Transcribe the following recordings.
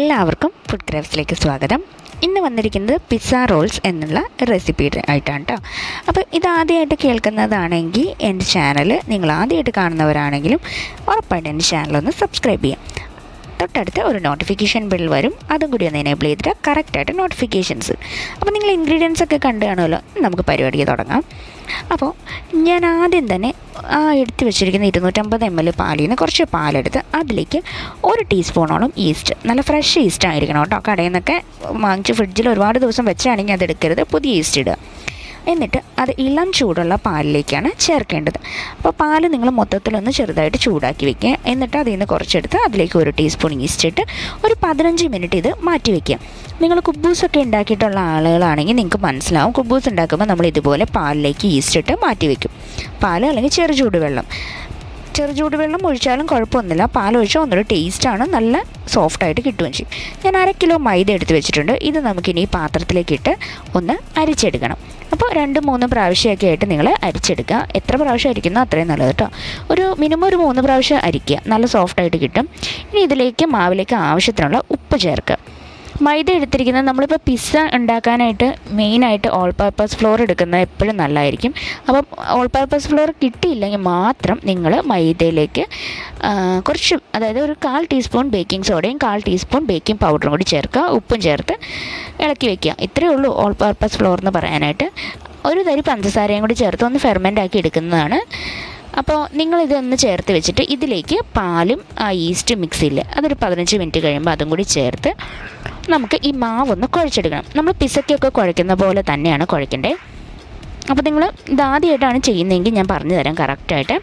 എല്ലാവർക്കും ഫുഡ് ക്രാഫ്റ്റ്സിലേക്ക് സ്വാഗതം ഇന്ന് വന്നിരിക്കുന്നത് പിസ്സ റോൾസ് എന്നുള്ള റെസിപ്പി ആയിട്ടാണ് കേട്ടോ അപ്പോൾ ഇതാദ്യമായിട്ട് കേൾക്കുന്നതാണെങ്കിൽ എൻ്റെ ചാനൽ നിങ്ങൾ ആദ്യമായിട്ട് കാണുന്നവരാണെങ്കിലും ഉറപ്പായിട്ട് എൻ്റെ ചാനലൊന്ന് സബ്സ്ക്രൈബ് ചെയ്യാം തൊട്ടടുത്ത് ഒരു നോട്ടിഫിക്കേഷൻ ബിൽ വരും അതും കൂടി ഒന്ന് എനേബിൾ ചെയ്തിട്ട് കറക്റ്റായിട്ട് നോട്ടിഫിക്കേഷൻസ് അപ്പോൾ നിങ്ങൾ ഇൻഗ്രീഡിയൻസ് ഒക്കെ കണ്ടു കാണുമല്ലോ നമുക്ക് പരിപാടിക്ക് തുടങ്ങാം അപ്പോൾ ഞാൻ ആദ്യം തന്നെ ആ എടുത്ത് വെച്ചിരിക്കുന്ന ഇരുന്നൂറ്റമ്പത് എം എൽ പാലിൽ നിന്ന് കുറച്ച് പാലെടുത്ത് അതിലേക്ക് ഒരു ടീസ്പൂണോളം ഈസ്റ്റ് നല്ല ഫ്രഷ് ഈസ്റ്റ് ആയിരിക്കണം കേട്ടോ കടയിൽ നിന്നൊക്കെ വാങ്ങിച്ച് ഫ്രിഡ്ജിൽ ഒരുപാട് ദിവസം വെച്ചാണെങ്കിൽ അത് എടുക്കരുത് പുതിയ ഈസ്റ്റ് ഇടുക എന്നിട്ട് അത് ഇളം ചൂടുള്ള പാലിലേക്കാണ് ചേർക്കേണ്ടത് അപ്പോൾ പാല് നിങ്ങൾ മൊത്തത്തിലൊന്ന് ചെറുതായിട്ട് ചൂടാക്കി വെക്കുക എന്നിട്ട് അതിൽ നിന്ന് കുറച്ചെടുത്ത് അതിലേക്ക് ഒരു ടീസ്പൂൺ ഈസ്റ്റ് ഇട്ട് ഒരു പതിനഞ്ച് മിനിറ്റ് ഇത് മാറ്റി വയ്ക്കുക നിങ്ങൾ കുബൂസൊക്കെ ഉണ്ടാക്കിയിട്ടുള്ള ആളുകളാണെങ്കിൽ നിങ്ങൾക്ക് മനസ്സിലാവും കുബൂസ് ഉണ്ടാക്കുമ്പോൾ നമ്മൾ ഇതുപോലെ പാലിലേക്ക് ഈസ്റ്റ് ഇട്ട് മാറ്റി വയ്ക്കും പാൽ അല്ലെങ്കിൽ ചെറു ചൂടുവെള്ളം ചെറു ചൂടുവെള്ളം ഒഴിച്ചാലും കുഴപ്പമൊന്നുമില്ല പാൽ ഒഴിച്ചാൽ ഒന്നുകൂടി ടേസ്റ്റാണ് നല്ല സോഫ്റ്റായിട്ട് കിട്ടുകയും ചെയ്യും ഞാൻ അര കിലോ മൈദ എടുത്ത് വെച്ചിട്ടുണ്ട് ഇത് നമുക്കിനി ഈ പാത്രത്തിലേക്ക് ഇട്ട് ഒന്ന് അരിച്ചെടുക്കണം അപ്പോൾ രണ്ട് മൂന്ന് പ്രാവശ്യമൊക്കെ ആയിട്ട് നിങ്ങൾ അരിച്ചെടുക്കുക എത്ര പ്രാവശ്യം അരിക്കുന്നോ അത്രയും നല്ലത് കേട്ടോ ഒരു മിനിമം ഒരു മൂന്ന് പ്രാവശ്യം അരിക്കുക നല്ല സോഫ്റ്റായിട്ട് കിട്ടും ഇനി ഇതിലേക്ക് മാവിലേക്ക് ആവശ്യത്തിനുള്ള ഉപ്പ് ചേർക്കുക മൈദ എടുത്തിരിക്കുന്നത് നമ്മളിപ്പോൾ പിസ്സ ഉണ്ടാക്കാനായിട്ട് മെയിനായിട്ട് ഓൾ പർപ്പസ് ഫ്ലോർ എടുക്കുന്നത് എപ്പോഴും നല്ലതായിരിക്കും അപ്പം ഓൾ പർപ്പസ് ഫ്ലോർ കിട്ടിയില്ലെങ്കിൽ മാത്രം നിങ്ങൾ മൈദയിലേക്ക് ആ, കുറച്ച് അതായത് ഒരു കാൽ ടീസ്പൂൺ ബേക്കിംഗ് സോഡയും കാൽ ടീസ്പൂൺ ബേക്കിംഗ് പൗഡറും കൂടി ചേർക്കുക ഉപ്പും ചേർത്ത് ഇളക്കി വെക്കുക ഇത്രയേ ഉള്ളൂ ഓൾ പർപ്പസ് ഫ്ലോർ എന്ന് പറയാനായിട്ട് ഒരു തരി പഞ്ചസാരയും കൂടി ചേർത്ത് ഒന്ന് ഫെർമെൻ്റ് ആക്കി എടുക്കുന്നതാണ് അപ്പോൾ നിങ്ങളിതൊന്ന് ചേർത്ത് വെച്ചിട്ട് ഇതിലേക്ക് പാലും ആ ഈസ്റ്റ് മിക്സിയിൽ അതൊരു പതിനഞ്ച് മിനിറ്റ് കഴിയുമ്പോൾ അതും കൂടി ചേർത്ത് നമുക്ക് ഈ മാവൊന്ന് കുഴച്ചെടുക്കണം നമ്മൾ പിസയ്ക്കൊക്കെ കുഴയ്ക്കുന്ന പോലെ തന്നെയാണ് കുഴയ്ക്കേണ്ടത് അപ്പോൾ നിങ്ങൾ ഇതാദ്യമായിട്ടാണ് ചെയ്യുന്നതെങ്കിൽ ഞാൻ പറഞ്ഞു തരാം കറക്റ്റായിട്ട്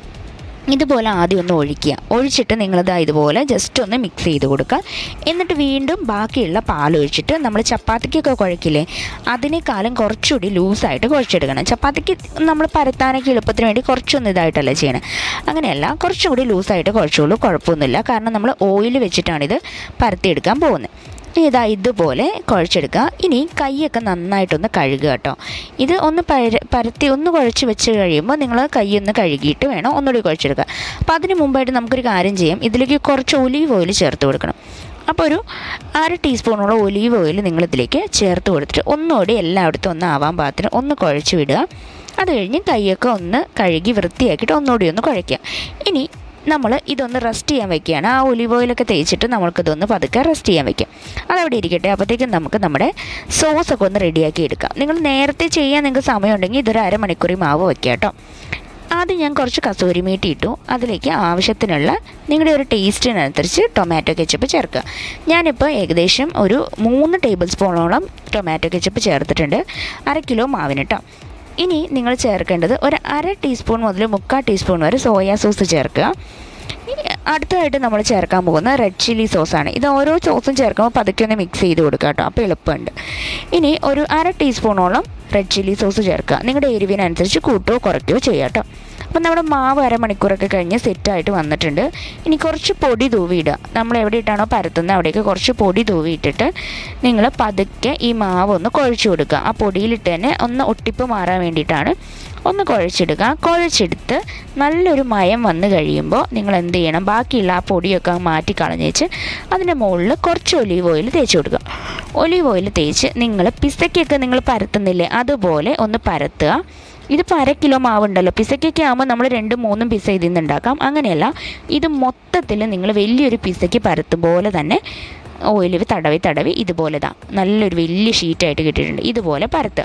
ഇതുപോലെ ആദ്യം ഒന്ന് ഒഴിക്കുക ഒഴിച്ചിട്ട് നിങ്ങളിത് ഇതുപോലെ ജസ്റ്റ് ഒന്ന് മിക്സ് ചെയ്ത് കൊടുക്കുക എന്നിട്ട് വീണ്ടും ബാക്കിയുള്ള പാൽ ഒഴിച്ചിട്ട് നമ്മൾ ചപ്പാത്തിക്കൊക്കെ കുഴക്കില്ലേ അതിനേക്കാളും കുറച്ചുകൂടി ലൂസായിട്ട് കുഴച്ചെടുക്കണം ചപ്പാത്തിക്ക് നമ്മൾ പരത്താനൊക്കെ എളുപ്പത്തിന് വേണ്ടി കുറച്ചൊന്നും ഇതായിട്ടല്ല ചെയ്യണം അങ്ങനെയല്ല കുറച്ചും കൂടി ലൂസായിട്ട് കുഴച്ചോളൂ കുഴപ്പമൊന്നുമില്ല കാരണം നമ്മൾ ഓയിൽ വെച്ചിട്ടാണിത് പരത്തിയെടുക്കാൻ പോകുന്നത് ഇതാ ഇതുപോലെ കുഴച്ചെടുക്കുക ഇനി കൈയൊക്കെ നന്നായിട്ടൊന്ന് കഴുകുക കേട്ടോ ഇത് ഒന്ന് പര പരത്തി ഒന്ന് കുഴച്ച് വെച്ച് കഴിയുമ്പോൾ നിങ്ങൾ കൈ ഒന്ന് കഴുകിയിട്ട് വേണം ഒന്നുകൂടി കുഴച്ചെടുക്കുക അപ്പോൾ അതിന് മുമ്പായിട്ട് നമുക്കൊരു കാര്യം ചെയ്യാം ഇതിലേക്ക് കുറച്ച് ഒലീവ് ഓയിൽ ചേർത്ത് കൊടുക്കണം അപ്പോൾ ഒരു അര ടീസ്പൂണോളം ഒലീവ് ഓയിൽ നിങ്ങളിതിലേക്ക് ചേർത്ത് കൊടുത്തിട്ട് ഒന്നുകൂടി എല്ലായിടത്തും ഒന്ന് ആവാൻ പാകത്തിന് ഒന്ന് കുഴച്ച് വിടുക അത് കഴിഞ്ഞ് കൈയൊക്കെ ഒന്ന് കഴുകി വൃത്തിയാക്കിയിട്ട് ഒന്നുകൂടി ഒന്ന് കുഴയ്ക്കുക ഇനി നമ്മൾ ഇതൊന്ന് റെസ്റ്റ് ചെയ്യാൻ വെക്കുകയാണ് ആ ഒലിവ് ഓയിലൊക്കെ തേച്ചിട്ട് നമ്മൾക്കിതൊന്ന് പതുക്കെ റെസ്റ്റ് ചെയ്യാൻ വെക്കാം അതവിടെ ഇരിക്കട്ടെ അപ്പോഴത്തേക്കും നമുക്ക് നമ്മുടെ സോസൊക്കെ ഒന്ന് റെഡിയാക്കി എടുക്കാം നിങ്ങൾ നേരത്തെ ചെയ്യാൻ നിങ്ങൾക്ക് സമയമുണ്ടെങ്കിൽ ഇതൊരു അരമണിക്കൂറി മാവ് വയ്ക്കുക കേട്ടോ ആദ്യം ഞാൻ കുറച്ച് കസൂരി മീട്ടി ഇട്ടു അതിലേക്ക് ആവശ്യത്തിനുള്ള നിങ്ങളുടെ ഒരു ടേസ്റ്റിനനുസരിച്ച് ടൊമാറ്റോ കെച്ചപ്പ് ചേർക്കുക ഞാനിപ്പോൾ ഏകദേശം ഒരു മൂന്ന് ടേബിൾ സ്പൂണോളം ടൊമാറ്റോ കെച്ചപ്പ് ചേർത്തിട്ടുണ്ട് അര കിലോ മാവിന് കേട്ടോ ഇനി നിങ്ങൾ ചേർക്കേണ്ടത് ഒരു അര ടീസ്പൂൺ മുതൽ മുക്കാൽ ടീസ്പൂൺ വരെ സോയാ സോസ് ചേർക്കുക ഇനി അടുത്തതായിട്ട് നമ്മൾ ചേർക്കാൻ പോകുന്ന റെഡ് ചില്ലി സോസാണ് ഇത് ഓരോ സോസും ചേർക്കുമ്പോൾ പതുക്കെ ഒന്ന് മിക്സ് ചെയ്ത് കൊടുക്കുക കേട്ടോ അപ്പോൾ എളുപ്പമുണ്ട് ഇനി ഒരു അര ടീസ്പൂണോളം റെഡ് ചില്ലി സോസ് ചേർക്കുക നിങ്ങളുടെ എരിവിനനുസരിച്ച് കൂട്ടുകയോ കുറയ്ക്കുകയോ ചെയ്യുക കേട്ടോ അപ്പം നമ്മുടെ മാവ് അരമണിക്കൂറൊക്കെ കഴിഞ്ഞ് സെറ്റായിട്ട് വന്നിട്ടുണ്ട് ഇനി കുറച്ച് പൊടി തൂവിയിടുക നമ്മൾ എവിടെയിട്ടാണോ പരത്തുന്നത് അവിടേക്ക് കുറച്ച് പൊടി തൂവിയിട്ടിട്ട് നിങ്ങൾ പതുക്കെ ഈ മാവ് ഒന്ന് കുഴച്ച് കൊടുക്കുക ആ പൊടിയിലിട്ട് തന്നെ ഒന്ന് ഒട്ടിപ്പ് മാറാൻ വേണ്ടിയിട്ടാണ് ഒന്ന് കുഴച്ചെടുക്കുക കുഴച്ചെടുത്ത് നല്ലൊരു മയം വന്നു കഴിയുമ്പോൾ നിങ്ങൾ എന്ത് ചെയ്യണം ബാക്കിയുള്ള ആ പൊടിയൊക്കെ മാറ്റി കളഞ്ഞേച്ച് അതിൻ്റെ മുകളിൽ കുറച്ച് ഒലീവ് ഓയിൽ തേച്ച് കൊടുക്കുക ഒലീവ് ഓയിൽ തേച്ച് നിങ്ങൾ പിസ്സയ്ക്കൊക്കെ നിങ്ങൾ പരത്തുന്നില്ലേ അതുപോലെ ഒന്ന് പരത്തുക ഇതിപ്പോൾ അര കിലോ മാവുണ്ടല്ലോ പിസയ്ക്കൊക്കെ ആകുമ്പോൾ നമ്മൾ രണ്ടും മൂന്നും പിസ്സ ഇതിൽ നിന്ന് ഉണ്ടാക്കാം അങ്ങനെയല്ല ഇത് മൊത്തത്തിൽ നിങ്ങൾ വലിയൊരു പിസ്സയ്ക്ക് പരത്തും പോലെ തന്നെ ഓയിൽ തടവി തടവി ഇതുപോലെ ഇതാ നല്ലൊരു വലിയ ഷീറ്റായിട്ട് കിട്ടിയിട്ടുണ്ട് ഇതുപോലെ പരത്തുക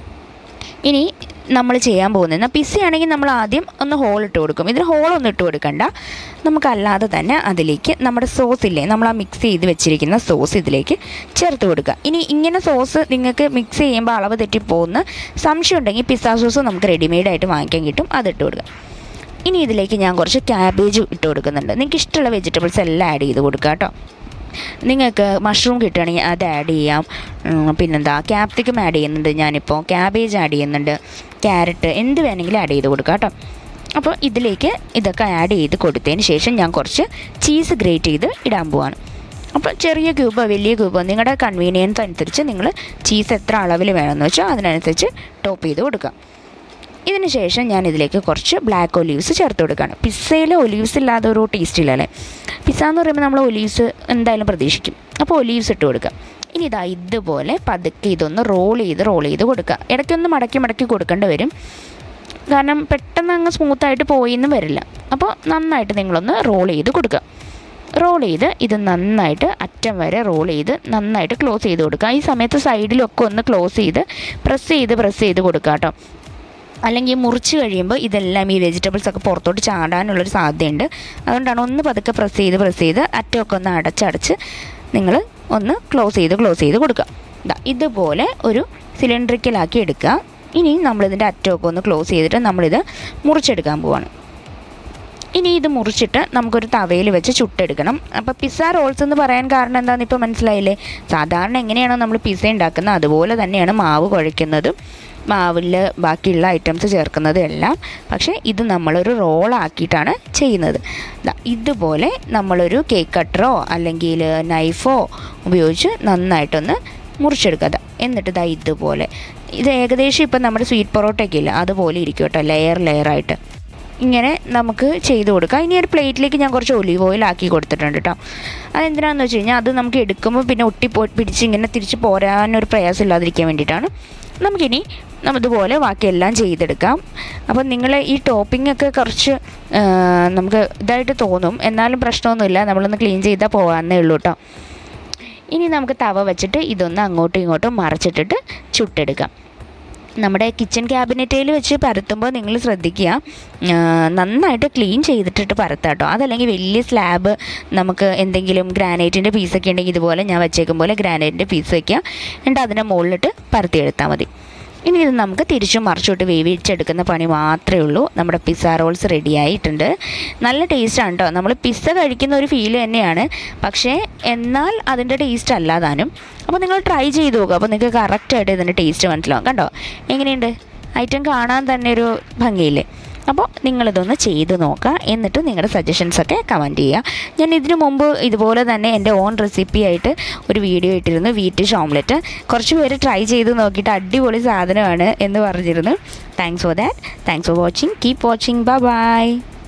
ഇനി നമ്മൾ ചെയ്യാൻ പോകുന്നത് പിസ്സയാണെങ്കിൽ നമ്മൾ ആദ്യം ഒന്ന് ഹോൾ ഇട്ട് കൊടുക്കും ഇതിന് ഹോളൊന്നും ഇട്ട് കൊടുക്കണ്ട നമുക്കല്ലാതെ തന്നെ അതിലേക്ക് നമ്മുടെ സോസ് ഇല്ലേ നമ്മൾ ആ മിക്സ് ചെയ്ത് വെച്ചിരിക്കുന്ന സോസ് ഇതിലേക്ക് ചേർത്ത് കൊടുക്കുക ഇനി ഇങ്ങനെ സോസ് നിങ്ങൾക്ക് മിക്സ് ചെയ്യുമ്പോൾ അളവ് തെറ്റിപ്പോകുന്ന സംശയം ഉണ്ടെങ്കിൽ പിസ്സ സോസ് നമുക്ക് റെഡിമെയ്ഡായിട്ട് വാങ്ങിക്കാൻ കിട്ടും അതിട്ട് കൊടുക്കുക ഇനി ഇതിലേക്ക് ഞാൻ കുറച്ച് ക്യാബേജ് ഇട്ട് കൊടുക്കുന്നുണ്ട് നിങ്ങൾക്ക് ഇഷ്ടമുള്ള വെജിറ്റബിൾസ് എല്ലാം ആഡ് ചെയ്ത് കൊടുക്കുക കേട്ടോ നിങ്ങൾക്ക് മഷ്റൂം കിട്ടുകയാണെങ്കിൽ അത് ആഡ് ചെയ്യാം ഉം, പിന്നെന്താ ക്യാപ്സിക്കം ആഡ് ചെയ്യുന്നുണ്ട് ഞാനിപ്പോൾ ക്യാബേജ് ആഡ് ചെയ്യുന്നുണ്ട് ക്യാരറ്റ് എന്ത് വേണമെങ്കിലും ആഡ് ചെയ്ത് കൊടുക്കാം കേട്ടോ അപ്പോൾ ഇതിലേക്ക് ഇതൊക്കെ ആഡ് ചെയ്ത് കൊടുത്തതിന് ശേഷം ഞാൻ കുറച്ച് ചീസ് ഗ്രേറ്റ് ചെയ്ത് ഇടാൻ പോവാണ് അപ്പോൾ ചെറിയ ക്യൂബോ വലിയ ക്യൂബോ നിങ്ങളുടെ കൺവീനിയൻസ് അനുസരിച്ച് നിങ്ങൾ ചീസ് എത്ര അളവിൽ വേണമെന്ന് വെച്ചാൽ അതിനനുസരിച്ച് ടോപ്പ് ചെയ്ത് കൊടുക്കുക ഇതിന് ശേഷം ഞാൻ ഇതിലേക്ക് കുറച്ച് ബ്ലാക്ക് ഒലീവ്സ് ചേർത്ത് കൊടുക്കുകയാണ് പിസ്സയിൽ ഒലീവ്സ് ഇല്ലാതെ ഒരു ടേസ്റ്റ് ഇല്ലല്ലേ പിസ്സ എന്ന് പറയുമ്പോൾ നമ്മൾ ഒലീവ്സ് എന്തായാലും പ്രതീക്ഷിക്കും അപ്പോൾ ഒലീവ്സ് ഇട്ട് കൊടുക്കുക ഇനി ഇതാ ഇതുപോലെ പതുക്കെ ഇതൊന്ന് റോൾ ചെയ്ത് റോൾ ചെയ്ത് കൊടുക്കുക ഇടയ്ക്കൊന്ന് മടക്കി മടക്കി കൊടുക്കേണ്ടി വരും കാരണം പെട്ടെന്ന് അങ്ങ് സ്മൂത്തായിട്ട് പോയിന്നും വരില്ല അപ്പോൾ നന്നായിട്ട് നിങ്ങളൊന്ന് റോൾ ചെയ്ത് കൊടുക്കുക റോൾ ചെയ്ത് ഇത് നന്നായിട്ട് അറ്റം വരെ റോൾ ചെയ്ത് നന്നായിട്ട് ക്ലോസ് ചെയ്ത് കൊടുക്കുക ഈ സമയത്ത് സൈഡിലൊക്കെ ഒന്ന് ക്ലോസ് ചെയ്ത് പ്രസ് ചെയ്ത് പ്രസ് ചെയ്ത് കൊടുക്കുക കേട്ടോ അല്ലെങ്കിൽ മുറിച്ച് കഴിയുമ്പോൾ ഇതെല്ലാം ഈ വെജിറ്റബിൾസ് ഒക്കെ പുറത്തോട്ട് ചാടാനുള്ളൊരു സാധ്യതയുണ്ട് അതുകൊണ്ടാണ് ഒന്ന് പതുക്കെ പ്രസ് ചെയ്ത് പ്രസ് ചെയ്ത് അറ്റമൊക്കെ ഒന്ന് അടച്ചടച്ച് നിങ്ങൾ ഒന്ന് ക്ലോസ് ചെയ്ത് ക്ലോസ് ചെയ്ത് കൊടുക്കുക ദാ ഇതുപോലെ ഒരു സിലിണ്ടറിക്കലാക്കി എടുക്കുക ഇനി നമ്മളിതിൻ്റെ അറ്റമൊക്കെ ഒന്ന് ക്ലോസ് ചെയ്തിട്ട് നമ്മളിത് മുറിച്ചെടുക്കാൻ പോവാണ് ഇനി ഇത് മുറിച്ചിട്ട് നമുക്കൊരു തവയിൽ വെച്ച് ചുട്ടെടുക്കണം അപ്പോൾ പിസ്സ റോൾസ് എന്ന് പറയാൻ കാരണം എന്താണെന്ന് ഇപ്പോൾ മനസ്സിലായില്ലേ സാധാരണ എങ്ങനെയാണോ നമ്മൾ പിസ്സ ഉണ്ടാക്കുന്നത് അതുപോലെ തന്നെയാണ് മാവ് കുഴയ്ക്കുന്നതും മാവിൽ ബാക്കിയുള്ള ഐറ്റംസ് ചേർക്കുന്നതും എല്ലാം പക്ഷേ ഇത് നമ്മളൊരു റോളാക്കിയിട്ടാണ് ചെയ്യുന്നത് ദാ ഇതുപോലെ നമ്മളൊരു കേക്ക് കട്ടറോ അല്ലെങ്കിൽ നൈഫോ ഉപയോഗിച്ച് നന്നായിട്ടൊന്ന് മുറിച്ചെടുക്കുക ദാ. എന്നിട്ട് ഇതാ ഇതുപോലെ ഇത് ഏകദേശം ഇപ്പം നമ്മുടെ സ്വീറ്റ് പൊറോട്ടയൊക്കെ ഇല്ല അതുപോലെ ഇരിക്കും കേട്ടോ ലെയർ ലെയറായിട്ട് ഇങ്ങനെ നമുക്ക് ചെയ്ത് കൊടുക്കാം ഇനി ഒരു പ്ലേറ്റിലേക്ക് ഞാൻ കുറച്ച് ഒലീവ് ഓയിൽ ആക്കി കൊടുത്തിട്ടുണ്ട് കേട്ടോ അതെന്തിനാണെന്ന് വെച്ച് കഴിഞ്ഞാൽ അത് നമുക്ക് എടുക്കുമ്പോൾ പിന്നെ ഒട്ടി പോ പിടിച്ച് ഇങ്ങനെ തിരിച്ച് പോരാനൊരു പ്രയാസം ഇല്ലാതിരിക്കാൻ വേണ്ടിയിട്ടാണ് നമുക്കിനി നമ്മിതുപോലെ ബാക്കിയെല്ലാം ചെയ്തെടുക്കാം അപ്പം നിങ്ങൾ ഈ ടോപ്പിംഗ് ഒക്കെ കുറച്ച് ആ, നമുക്ക് ഇതായിട്ട് തോന്നും എന്നാലും പ്രശ്നമൊന്നുമില്ല നമ്മളൊന്ന് ക്ലീൻ ചെയ്താൽ പോകാമെന്നേ ഉള്ളൂ കേട്ടോ ഇനി നമുക്ക് തവ വെച്ചിട്ട് ഇതൊന്ന് അങ്ങോട്ടും ഇങ്ങോട്ടും മറച്ചിട്ടിട്ട് ചുട്ടെടുക്കാം നമ്മുടെ കിച്ചൺ ക്യാബിനറ്റിൽ വെച്ച് പരത്തുമ്പോൾ നിങ്ങൾ ശ്രദ്ധിക്കുക ആ, നന്നായിട്ട് ക്ലീൻ ചെയ്തിട്ടിട്ട് പരത്താം കേട്ടോ അതല്ലെങ്കിൽ വലിയ സ്ലാബ് നമുക്ക് എന്തെങ്കിലും ഗ്രാനൈറ്റിൻ്റെ പീസൊക്കെ ഉണ്ടെങ്കിൽ ഇതുപോലെ ഞാൻ വെച്ചേക്കും പോലെ ഗ്രാനൈറ്റിൻ്റെ പീസ് വയ്ക്കുക എന്നിട്ട് അതിൻ്റെ മുകളിലിട്ട് പരത്തിയെടുത്താൽ മതി ഇനി ഇത് നമുക്ക് തിരിച്ചും മറിച്ചോട്ട് വേവിച്ചെടുക്കുന്ന പണി മാത്രമേ ഉള്ളൂ നമ്മുടെ പിസ്സ റോൾസ് റെഡി ആയിട്ടുണ്ട് നല്ല ടേസ്റ്റാണ് കേട്ടോ നമ്മൾ പിസ്സ കഴിക്കുന്ന ഒരു ഫീൽ തന്നെയാണ് പക്ഷേ എന്നാൽ അതിൻ്റെ ടേസ്റ്റ് അല്ലാതാനും അപ്പോൾ നിങ്ങൾ ട്രൈ ചെയ്ത് നോക്കുക അപ്പോൾ നിങ്ങൾക്ക് കറക്റ്റായിട്ട് ഇതിൻ്റെ ടേസ്റ്റ് മനസ്സിലാവും കണ്ടോ എങ്ങനെയുണ്ട് ഐറ്റം കാണാൻ തന്നെ ഒരു ഭംഗിയില്ലേ അപ്പോൾ നിങ്ങളിതൊന്ന് ചെയ്ത് നോക്കുക എന്നിട്ട് നിങ്ങളുടെ സജഷൻസൊക്കെ കമൻറ്റ് ചെയ്യുക ഞാൻ ഇതിനു മുമ്പ് ഇതുപോലെ തന്നെ എൻ്റെ ഓൺ റെസിപ്പി ആയിട്ട് ഒരു വീഡിയോ ഇട്ടിരുന്നു വീറ്റ് ഓംലെറ്റ് കുറച്ച് പേര് ട്രൈ ചെയ്ത് നോക്കിയിട്ട് അടിപൊളി സാധനമാണ് എന്ന് പറഞ്ഞിരുന്നു thanks for that thanks for watching keep watching bye by